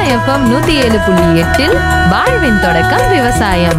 FM நூத்தி ஏழு புள்ளி எட்டில் வாழ்வின் தொடக்கம் விவசாயம்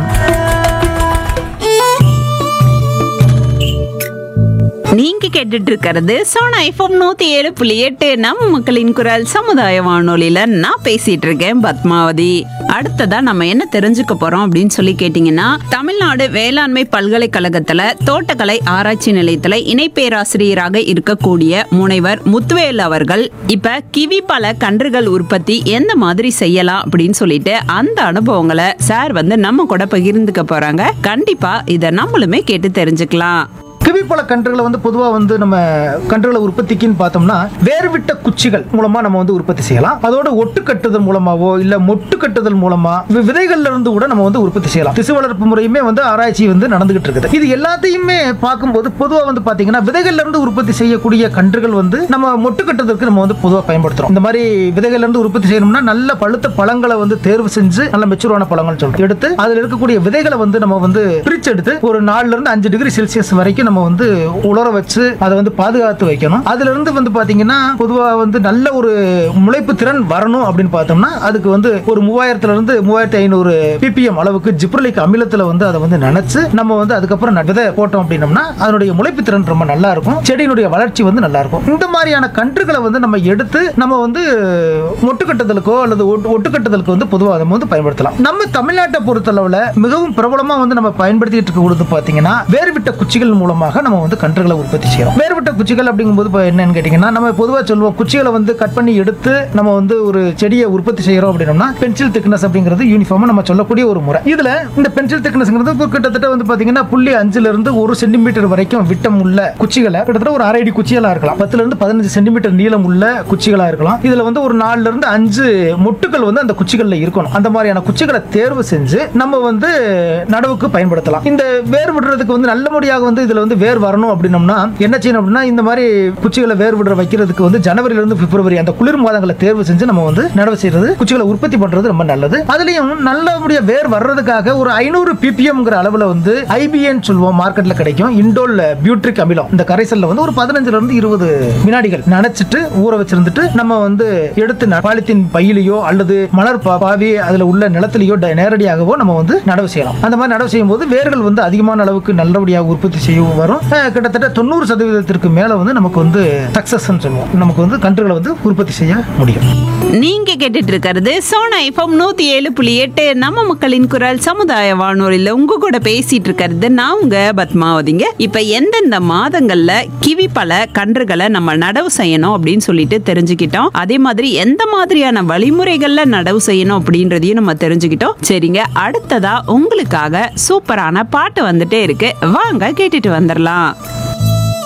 நீங்க கேட்டுட்டு இருக்கிறது சோனா ஐஃபோம் நூத்தி ஏழு புள்ளி எட்டு நம்ம மக்களின் குரல் சமுதாய வானொலியில நான் பேசிட்டு இருக்கேன் பத்மாவதி அடுத்ததா நம்ம என்ன தெரிஞ்சுக்க போறோம் அப்படின்னு சொல்லி கேட்டீங்கன்னா தமிழ்நாடு வேளாண்மை பல்கலைக்கழகத்துல தோட்டக்கலை ஆராய்ச்சி நிலையத்துல இணை பேராசிரியராக இருக்கக்கூடிய முனைவர் முத்துவேல் அவர்கள் இப்ப கிவி பல கன்றுகள் உற்பத்தி எந்த மாதிரி செய்யலாம் அப்படின்னு சொல்லிட்டு அந்த அனுபவங்களை சார் வந்து நம்ம கூட பகிர்ந்துக்க போறாங்க கண்டிப்பா இதை நம்மளுமே கேட்டு தெரிஞ்சுக்கலாம் கிவிப்பழ கன்றுகளை வந்து பொதுவாக வந்து நம்ம கன்றுகளை உற்பத்திக்குன்னு பார்த்தோம்னா வேர்விட்ட குச்சிகள் மூலமா நம்ம வந்து உற்பத்தி செய்யலாம் அதோட ஒட்டு கட்டுதல் மூலமாவோ இல்ல மொட்டு கட்டுதல் மூலமா வி- விதைகள்ல இருந்து கூட நம்ம வந்து உற்பத்தி செய்யலாம் திசு வளர்ப்பு முறையுமே வந்து ஆராய்ச்சி வந்து நடந்துகிட்டு இருக்குது இது எல்லாத்தையுமே பார்க்கும்போது பொதுவாக வந்து பாத்தீங்கன்னா விதைகள்ல இருந்து உற்பத்தி செய்யக்கூடிய கன்றுகள் வந்து நம்ம மொட்டு கட்டுதலுக்கு நம்ம வந்து பொதுவாக பயன்படுத்துறோம் இந்த மாதிரி விதைகள்ல இருந்து உற்பத்தி செய்யணும்னா நல்ல பழுத்த பழங்களை வந்து தேர்வு செஞ்சு நல்ல மெச்சூரான பழங்கள் சொல்றோம் எடுத்து அதுல இருக்கக்கூடிய விதைகளை வந்து நம்ம வந்து பிரிச்சு எடுத்து ஒரு நாலுல இருந்து அஞ்சு டிகிரி செல்சியஸ் வரைக்கும் நம்ம வந்து உலர வச்சு அதை வந்து பாதுகாத்து வைக்கணும் அதுல இருந்து வந்து பாத்தீங்கன்னா பொதுவா வந்து நல்ல ஒரு முளைப்பு திறன் வரணும் அப்படின்னு பார்த்தோம்னா அதுக்கு வந்து ஒரு மூவாயிரத்துல இருந்து மூவாயிரத்தி ஐநூறு பிபிஎம் அளவுக்கு ஜிப்ரலிக் அமிலத்துல வந்து அதை வந்து நினைச்சு நம்ம வந்து அதுக்கப்புறம் ந- விதை போட்டோம் அப்படின்னம்னா அதனுடைய முளைப்பு திறன் ரொம்ப நல்லா இருக்கும் செடியினுடைய வளர்ச்சி வந்து நல்லா இருக்கும் இந்த மாதிரியான கன்றுகளை வந்து நம்ம எடுத்து நம்ம வந்து மொட்டு கட்டுதலுக்கோ அல்லது ஒட்டு- ஒட்டு கட்டுதலுக்கு வந்து பொதுவாக நம்ம வந்து பயன்படுத்தலாம் நம்ம தமிழ்நாட்டை பொறுத்தளவுல மிகவும் பிரபலமா வந்து நம்ம பயன்படுத்திட்டு இருக்க பொழுது பாத்தீங்கன்னா வேர்விட்ட குச்சிகள் மூலமாக நம்ம வந்து கன்றுகளை உற்பத்தி செய்யறோம் வேர்விட்ட குச்சிகள் அப்படிங்கும்போது இப்போ என்னன்னு கேட்டீங்கன்னா நம்ம பொதுவாக சொல்லுவோம் குச்சிகளை வந்து கட் பண்ணி எடுத்து நம்ம வந்து ஒரு செடியை உற்பத்தி செய்யறோம் அப்படின்னோம்னா பென்சில் திக்னஸ் அப்படிங்கிறது யூனிஃபார்மா நம்ம சொல்லக்கூடிய ஒரு முறை இதுல இந்த பென்சில் திக்னஸ்ங்கிறது இப்போ கிட்டத்தட்ட வந்து பாத்தீங்கன்னா புள்ளி அஞ்சுல இருந்து ஒரு சென்டிமீட்டர் வரைக்கும் விட்டம் உள்ள குச்சிகளை கிட்டத்தட்ட ஒரு அரை அடி குச்சிகளா இருக்கலாம் பத்துல இருந்து பதினஞ்சு சென்டிமீட்டர் நீளம் உள்ள குச்சிகளா இருக்கலாம் இதுல வந்து ஒரு நாலுல இருந்து அஞ்சு மொட்டுகள் வந்து அந்த குச்சிகள்ல இருக்கணும் அந்த மாதிரியான குச்சிகளை தேர்வு செஞ்சு நம்ம வந்து நடவுக்கு பயன்படுத்தலாம் இந்த வேர் விடுறதுக்கு வந்து நல்லபடியாக வந்து இதுல வந்து வேர் வரணும் அப்படின்னம்னா என்ன செய்யணும் அப்படின்னா இந்த மாதிரி குச்சிகளை வேர் விடுற வைக்கிறதுக்கு வந்து ஜனவரில இருந்து பிப்ரவரி அந்த குளிர் மாதங்களை தேர்வு செஞ்சு நம்ம வந்து நடவு செய்யறது குச்சிகளை உற்பத்தி பண்றது ரொம்ப நல்லது அதுலயும் நல்லபடியா வேர் வர்றதுக்காக ஒரு ஐநூறு பிபிஎம்ங்கிற அளவுல வந்து ஐபிஎன் சொல்லுவோம் மார்க்கெட்ல கிடைக்கும் இண்டோல் பியூட்ரிக் அமிலம் இந்த கரைசல்ல வந்து ஒரு பதினஞ்சுல இருந்து இருபது வினாடிகள் நனைச்சிட்டு ஊற வச்சிருந்துட்டு நம்ம வந்து எடுத்து ந- பாலித்தீன் பையிலையோ அல்லது மலர் பா- பாவி அதுல உள்ள நிலத்திலேயோ ட- நேரடியாகவோ நம்ம வந்து நடவு செய்யலாம் அந்த மாதிரி நடவு செய்யும் போது வேர்கள் வந்து அதிகமான அளவுக்கு நல்லபடியாக உற்பத்தி செய்யவும் வரும் அஹ் கிட்டத்தட்ட தொண்ணூறு சதவீதத்திற்கு மேல வந்து நமக்கு வந்து சக்சஸ் சொல்லுவோம் நமக்கு வந்து கன்றுகளை வந்து உற்பத்தி செய்ய முடியும் நீங்க கேட்டுட்டு இருக்கிறது சோனா எஃப்எம் நூத்தி ஏழு புள்ளி எட்டு நம்ம மக்களின் குரல் சமுதாய வானொலியில உங்க கூட பேசிட்டு இருக்கிறது நான் உங்க பத்மாவதிங்க இப்ப எந்தெந்த மாதங்கள்ல கிவி பல கன்றுகளை நம்ம நடவு செய்யணும் அப்படின்னு சொல்லிட்டு தெரிஞ்சுக்கிட்டோம் அதே மாதிரி எந்த மாதிரியான வழிமுறைகள்ல நடவு செய்யணும் அப்படின்றதையும் நம்ம தெரிஞ்சுக்கிட்டோம் சரிங்க அடுத்ததா உங்களுக்காக சூப்பரான பாட்டு வந்துட்டே இருக்கு வாங்க கேட்டுட்டு வந்துடலாம்